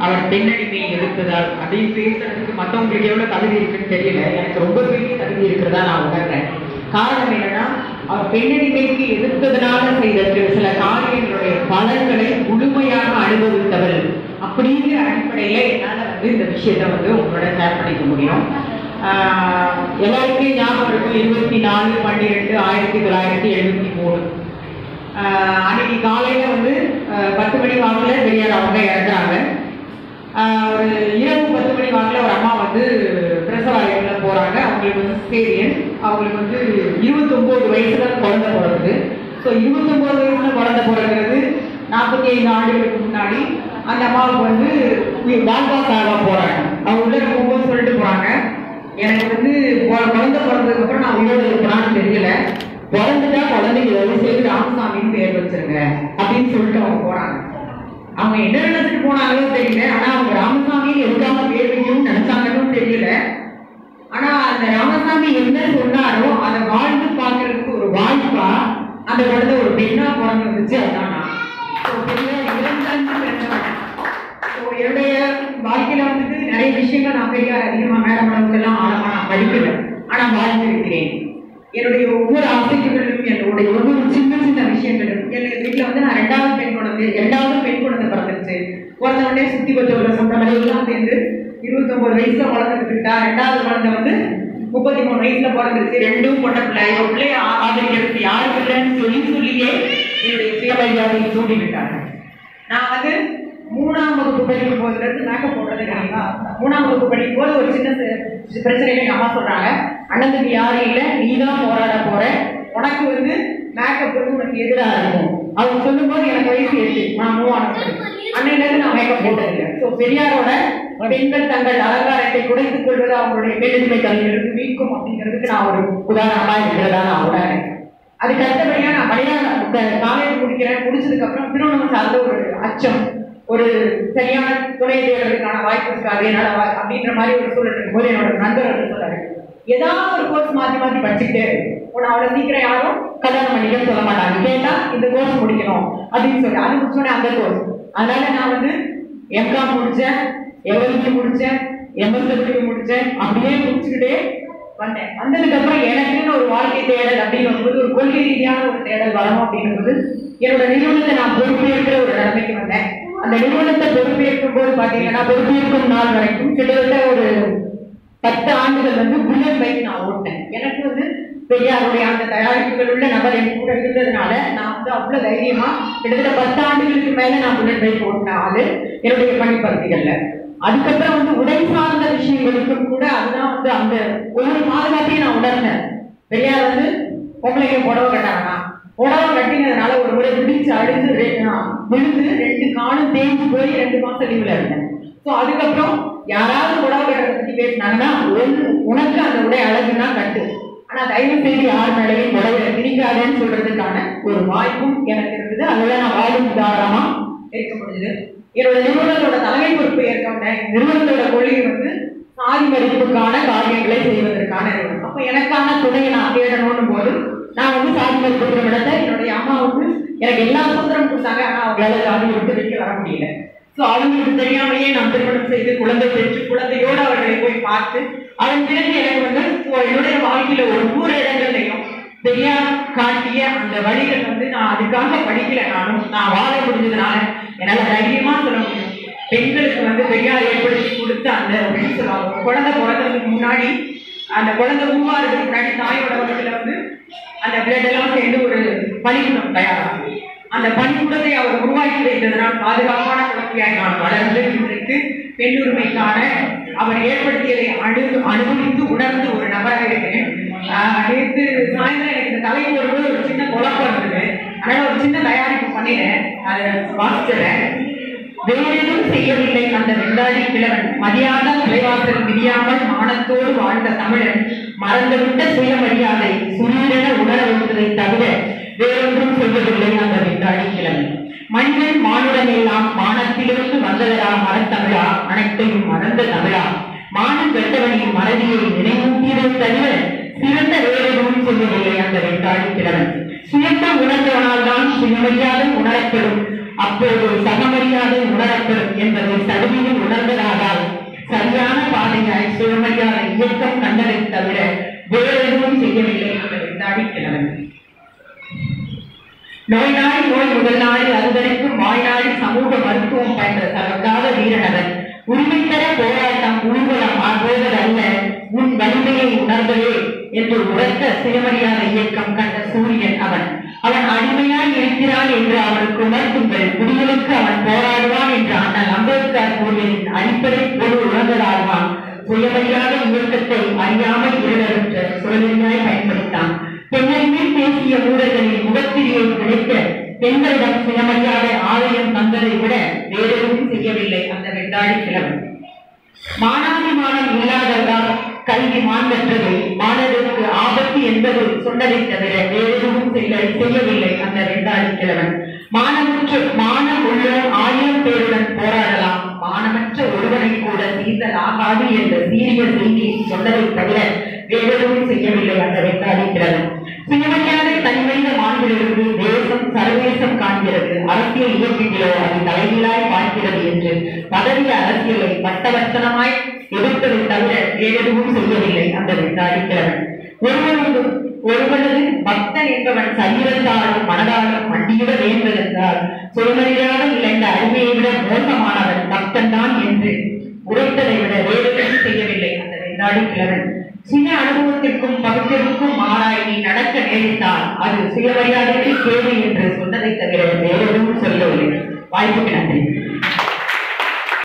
அவர் பெண்ணடிமை எதிர்த்ததால் அப்படின்னு பேசுறதுக்கு மத்தவங்களுக்கு எவ்வளவு தகுதி இருக்குன்னு தெரியல எனக்கு ரொம்ப பெரிய தகுதி இருக்கிறதா நான் உணர்றேன் காரணம் என்னன்னா அவர் பெண்ணடிமைக்கு எதிர்த்ததுனால செய்த சில சில காரியங்களுடைய பலன்களை முழுமையாக அனுபவித்தவள் அப்படிங்கிற அடிப்படையில என்னால வந்து இந்த விஷயத்தை வந்து உங்களோட ஷேர் பண்ணிக்க முடியும் ஆஹ் எல்லாருக்குமே ஞாபகம் இருக்கும் இருபத்தி நாலு பன்னிரெண்டு ஆயிரத்தி தொள்ளாயிரத்தி எழுபத்தி மூணு ஆஹ் அன்னைக்கு காலையில வந்து ஆஹ் பத்து மணி வாக்குல பெரியார் அவங்க இறக்குறாங்க ஆஹ் ஒரு இரவு பத்து மணி வாக்குல ஒரு அம்மா வந்து பிரசவாலயத்துல போறாங்க அவங்களுக்கு வந்து சேரியன் அவங்களுக்கு வந்து இருபத்தொன்பது வயசுல குழந்தை பிறகுது ஸோ இருபத்தொன்பது வயசுல குழந்தை பிறகுறது நாற்பத்தி ஐந்து ஆண்டுகளுக்கு முன்னாடி அந்த அம்மாவுக்கு வந்து வாழ்வாசாக போறாங்க அவங்க உள்ள போகும்போது சொல்லிட்டு போறாங்க எனக்கு வந்து கொ- குழந்தை பிறந்ததுக்கு அப்புறம் நான் உயிரோட இருப்பேனான்னு தெரியல பிறந்துட்டா குழந்தைக்கு தயவு செய்து ராமசாமின்னு பேர் வச்சிருங்க அப்படின்னு சொல்லிட்டு அவங்க போறாங்க அவங்க என்ன நினைச்சிட்டு போனாங்களோ தெரியல ஆனா அவங்க ராமசாமி எதுக்காக பேர் வைக்கணும்னு நினைச்சாங்கன்னு தெரியல ஆனா அந்த ராமசாமி என்ன சொன்னாரோ அதை வாழ்ந்து பார்க்கறதுக்கு ஒரு வாய்ப்பா அந்த குழந்தை ஒரு பெண்ணா பிறந்து வந்துச்சு அதான் நான். So, பெரிய இளந்தண்டு பெண்ணவன். So, என்னுடைய வாழ்க்கையில வந்துட்டு நிறைய விஷயங்கள் நான் பெரிய அதிகமா மேடம் அளவுக்கெல்லாம் ஆழமா நான் படிக்கல ஆனா வாழ்ந்திருக்கிறேன் என்னுடைய ஒவ்வொரு ஆசைகளிலும் என்னுடைய ஒவ்வொரு சின்ன சின்ன விஷயங்களும் எங்க வீட்டுல வந்து நான் ரெண்டாவது பெண் குழந்தை ரெண்டாவது பெண் குழந்தை பிறந்துருச்சு பிறந்த உடனே சுத்தி பத்தவங்களை சொந்தங்களை எல்லாம் சேர்ந்து இருபத்தொன்பது வயசுல குழந்தைக்கிட்டா ரெண்டாவது குழந்தை வந்து முப்பத்தி மூணு வயசுல பிறந்துருச்சு ரெண்டும் பொண்ணை பிள்ளை ஒரு பிள்ளைய ஆ- ஆதரிக்கிறதுக்கு யாரும் இல்லைன்னு சொல்லி சொல்லியே என்னுடைய சுயமரியாதையை தூண்டி விட்டாங்க நான் வந்து மூணாம் வகுப்பு படிக்கும் போதுல இருந்து மேக்கப் போடுறது இல்லைங்களா மூணாம் வகுப்பு படிக்கும் போது ஒரு சின்ன சி- பிரச்சனையில எங்க அம்மா சொல்றாங்க அண்ணனுக்கு யாரும் இல்லை நீ தான் போராட போற உனக்கு வந்து மேக்கப் வந்து உனக்கு எதிராக இருக்கும் அவங்க சொல்லும்போது எனக்கு வயசு எட்டு நான் மூவான அன்னையில இருந்து நான் மேக்கப் போட்டதில்லை ஸோ பெரியாரோட பெண்கள் தங்கள் அலங்காரத்தை குறைத்துக் கொள்வது அவங்களுடைய பெண்ணின்மை கல்வியிலிருந்து மீட்கும் அப்படிங்கிறதுக்கு நான் ஒரு உதாரணமா இருக்கிறதா நான் உணர்றேன் அதுக்கு அடுத்தபடியா நான் மலையாளம் காலேஜ் முடிக்கிறேன் முடிச்சதுக்கு அப்புறம் திருவண்ணாமலை சார்ந்த ஒரு அச்சம் ஒரு சரியான துணை தேடுறதுக்கான வாய்ப்பு இருக்காது என்னால வா- அப்படின்ற மாதிரி ஒரு சூழல் இருக்கும்போது என்னோட நண்பர் வந்து சொல்றாரு ஏதாவது ஒரு கோர்ஸ் மாத்தி மாத்தி படிச்சுக்கிட்டே இரு. உன்னை அவ்வளவு சீக்கிரம் யாரும் கல்யாணம் பண்ணிக்கன்னு சொல்ல மாட்டாங்க கேட்டா இந்த கோர்ஸ் முடிக்கணும் அப்படின்னு சொல்லி அது முடிச்சோடனே அந்த கோர்ஸ் அதனால நான் வந்து எம்காம் முடிச்சேன் எவருக்கு முடிச்சேன் எம்எஸ்டபிள்யூ முடிச்சேன் அப்படியே முடிச்சுக்கிட்டே வந்தேன் வந்ததுக்கு அப்புறம் எனக்குன்னு ஒரு வாழ்க்கை தேடல் அப்படின்னு வரும்போது ஒரு கொள்கை ரீதியான ஒரு தேடல் வரணும் அப்படிங்கும்போது என்னோட நிறுவனத்தை நான் பொறுப்பேற்கிற ஒரு நிலைமைக்கு வந்தேன் அந்த நிறுவனத்தை பொறுப்பேற்கும் போது பாத்தீங்கன்னா பொறுப்பேற்கும் நாள் வரைக்கும் கிட்டத்தட்ட ஒரு பத்து ஆண்டுகள் வந்து புல்லட் பைக் நான் ஓட்டினேன் எனக்கு வந்து பெரியாருடைய அந்த தயாரிப்புகள் உள்ள நபர் என் கூட இருந்ததுனால நான் வந்து அவ்வளவு தைரியமா கிட்டத்தட்ட பத்து ஆண்டுகளுக்கு மேல நான் புல்லட் பைக் ஓட்டின ஆளு என்னுடைய பணிப்பகுதிகள்ல அதுக்கப்புறம் வந்து உடை சார்ந்த விஷயங்களுக்கும் கூட அதுதான் வந்து அந்த ஒவ்வொரு பாதுகாப்பையும் நான் உணர்ந்தேன் பெரியார் வந்து பொம்பளைங்க புடவை கட்டாங்கன்னா புடவை கட்டினதுனால ஒரு முறை பிடிச்சு அடிச்சு ரெ- நான் விழுந்து ரெண்டு காலும் தேஞ்சு போய் ரெண்டு மாசம் லீவ்ல இருந்தேன் ஸோ அதுக்கப்புறம் யாராவது புடவை கட்டுறதை பத்தி பேசினாங்கன்னா ஒண்ணு உனக்கு அந்த உடை அழகுன்னா கட்டு ஆனா தயவு செய்து யார் மேலேயும் புடவை திணிக்காதேன்னு சொல்றதுக்கான ஒரு வாய்ப்பும் எனக்கு இருந்தது அதில் நான் வாழும் உதாரணமா இருக்க முடிஞ்சது என்னோட நிறுவனத்தோட தலைமை பொறுப்பு ஏற்கனவே நிறுவனத்தோட கொள்கை வந்து சாதி மதிப்புக்கான காரியங்களை செய்வதற்கான நிறுவனம் அப்ப எனக்கான துணையை நான் தேடணும்னு போது நான் வந்து சாதி மதிப்பு திருமணத்தை என்னுடைய அம்மாவுக்கு எனக்கு எல்லா சுதந்திரம் கொடுத்தாங்க ஆனா அவங்களால சாதி விட்டு வெளியே வர முடியல சோ அவங்களுக்கு தெரியாமலேயே நான் திருமணம் செய்து குழந்தை பெற்று குழந்தையோடு அவர்களை போய் பார்த்து அதன் பிறகு எனக்கு வந்து so என்னுடைய வாழ்க்கையில ஒவ்வொரு இடங்கள்லையும் பெரியார் காட்டிய அந்த வழிகள் வந்து நான் அதுக்காக படிக்கல நானும் நான் வாழ முடிஞ்சதுனால என்னால தைரியமா சொல்ல முடியும் பெண்களுக்கு வந்து பெரியார் ஏற்படுத்தி கொடுத்த அந்த அப்படின்னு சொல்லுவாங்க ஒரு குழந்தை பிறந்ததுக்கு முன்னாடி அந்த குழந்தை உருவாகிறதுக்கு முன்னாடி தாயோட வகுப்புல வந்து அந்த பிளட் எல்லாம் சேர்ந்து ஒரு பணிக்குணம் தயாராகும் அந்த பணிக்கூடத்தை அவர் உருவாக்கி வைத்ததனால் பாதுகாப்பான குழந்தையாய் நான் வளர்ந்து இன்றைக்கு பெண் உரிமைக்கான அவர் ஏற்படுத்தியதை அணு அனுபவித்து உணர்ந்து ஒரு நபராக இருக்கிறேன் ஆஹ் நேற்று சாயந்தரம் எனக்கு இந்த தலைக்கு வரும்போது ஒரு சின்ன குழப்பம் இருந்தது அதனால ஒரு சின்ன தயாரிப்பு பண்ணினேன் அதை வாசிச்சிடறேன் வேறெதும் செய்யவில்லை அந்த வெள்ளாடி கிழவன் மரியாத விளைவாசல் விரியாமல் மானத்தோடு வாழ்ந்த தமிழன் மறந்துவிட்ட சுயமரியாதை சுரீரென உணர வைத்ததை தவிர வேறொன்றும் செய்யவில்லை அந்த வெள்ளாடி கிழவன் மனிதன் மானுடன் எல்லாம் மானத்திலிருந்து வந்ததரா மரத்தமிழா அனைத்தையும் மறந்த தமிழா மானம் பெற்றவனின் மறதியை நினைவூட்டியதை தவிர சிறந்த வேறெதுவும் செய்யவில்லை அந்த வெள்ளாடி கிழவன் சுயத்தை உணர்ந்தவனால் தான் சுயமரியாதை உணரப்பெறும் அப்போது சகமரியாதை உணரப்பெறும் என்பதை சடுதியில் சுயமரியாதை சுயமரியாதை இயக்கம் கண்டதை தவிர வேறு எதுவும் செய்யவில்லை அந்த வெள்ளாடி கிழவன் நோய் நாடி நோய் முதல் நாடி அறுவரைக்கும் வாய்நாடி சமூக மருத்துவம் பயின்ற தவறாத வீரனவன் உரிமை தர போராட்டம் ஊர்வலம் ஆகுவதல்ல உன் வலிமையை உணர்ந்ததே என்று உரத்த சுயமரியாதை இயக்கம் கண்ட சூரியன் அவன் அவன் அடிமையாய் இருக்கிறான் என்று அவனுக்கு உணர்த்துங்கள் விடியலுக்கு அவன் போராடுவான் என்று அண்ணல் அம்பேத்கர் கூறியதின் அடிப்படை பொருள் உணர்ந்ததால்தான் சுயமரியாதை இயக்கத்தை அறியாமல் இருளற்ற சுழலினாய் பயன்படுத்தான் பெண்ணின் பேசிய ஊழல்களில் முகத்திரியை கிடைக்க பெண்களிடம் சுயமரியாதை ஆலயம் தந்ததை விட வேறெதுவும் செய்யவில்லை அந்த வெண்டாடி கிழவன் மானாதிமானம் இல்லாததால் கல்வி மாண்பற்றது மாணவருக்கு ஆபத்து என்பது சொன்னதை தவிர வேறெதுவும் செய்ய செய்யவில்லை அந்த வெண்டாடி கிழவன் மானமுற்ற மானம் உள்ள ஆயிரம் பேருடன் போராடலாம் மானமற்ற ஒருவனை கூட சீதல் ஆகாது என்ற சீரிய செய்தியை சொன்னதை தவிர வேறெதுவும் செய்யவில்லை அந்த வெண்டாடி கிழவன் சுயமரியாதை தனிமனித மாண்பிலிருந்து தேசம் சர்வதேசம் காண்கிறது அரசியல் இயக்கங்களோ அது தலைகீழாய் பார்க்கிறது என்று பதவிய அரசியலை வட்டவர்த்தனமாய் எதிர்ப்பதை தவிர வேறெதுவும் செய்யவில்லை அந்த வெண்டாடி கிழவன் ஒருவனது ஒருவனது பக்தன் என்பவன் சரீரத்தாலும் மனதாலும் மண்டியிட வேண்டுவதென்றால் சுயமரியாத இழந்த அருமையை விட மோசமானவன் பக்தன் தான் என்று உரைத்ததை விட வேறெதுவும் செய்யவில்லை அந்த வெண்டாடி கிழவன் சுய அனுபவத்திற்கும் பகுத்தறிவுக்கும் மாறாய் நீ நடக்க நேரிட்டால் அது சுயமரியாதைக்கு கேடு என்று சொன்னதை தவிர வேறெதுவும் சொல்லவில்லை வாய்ப்புக்கு நன்றி